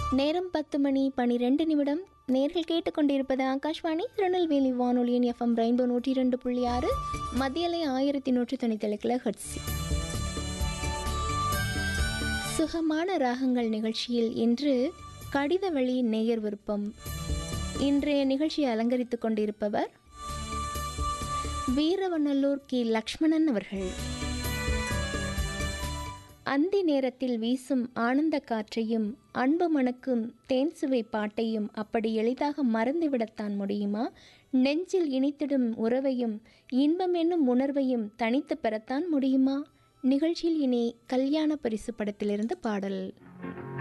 நேரம் பத்து மணி பனிரெண்டு நிமிடம் நேர்கள் கேட்டுக்கொண்டிருப்பது ஆகாஷ்வாணி திருநெல்வேலி வானொலியின் எஃப்எம் ரெயின்போ நூற்றி இரண்டு புள்ளி ஆறு மத்தியலை ஆயிரத்தி நூற்றி தொண்ணூத்தேழு கிலோ ஹெர்ட்ஸ் சுகமான ராகங்கள் நிகழ்ச்சியில் இன்று கடித வழி நேயர் விருப்பம் இன்றைய நிகழ்ச்சியை அலங்கரித்துக் கொண்டிருப்பவர் வீரவநல்லூர் கி லக்ஷ்மணன் அவர்கள் அந்தி நேரத்தில் வீசும் ஆனந்த காற்றையும் அன்பு மணக்கும் தேன் சுவை பாட்டையும் அப்படி எளிதாக மறந்துவிடத்தான் முடியுமா நெஞ்சில் இனித்திடும் உறவையும் இன்பம் என்னும் உணர்வையும் தனித்து பெறத்தான் முடியுமா நிகழ்ச்சியில் இனி கல்யாண பரிசு படத்திலிருந்து பாடல்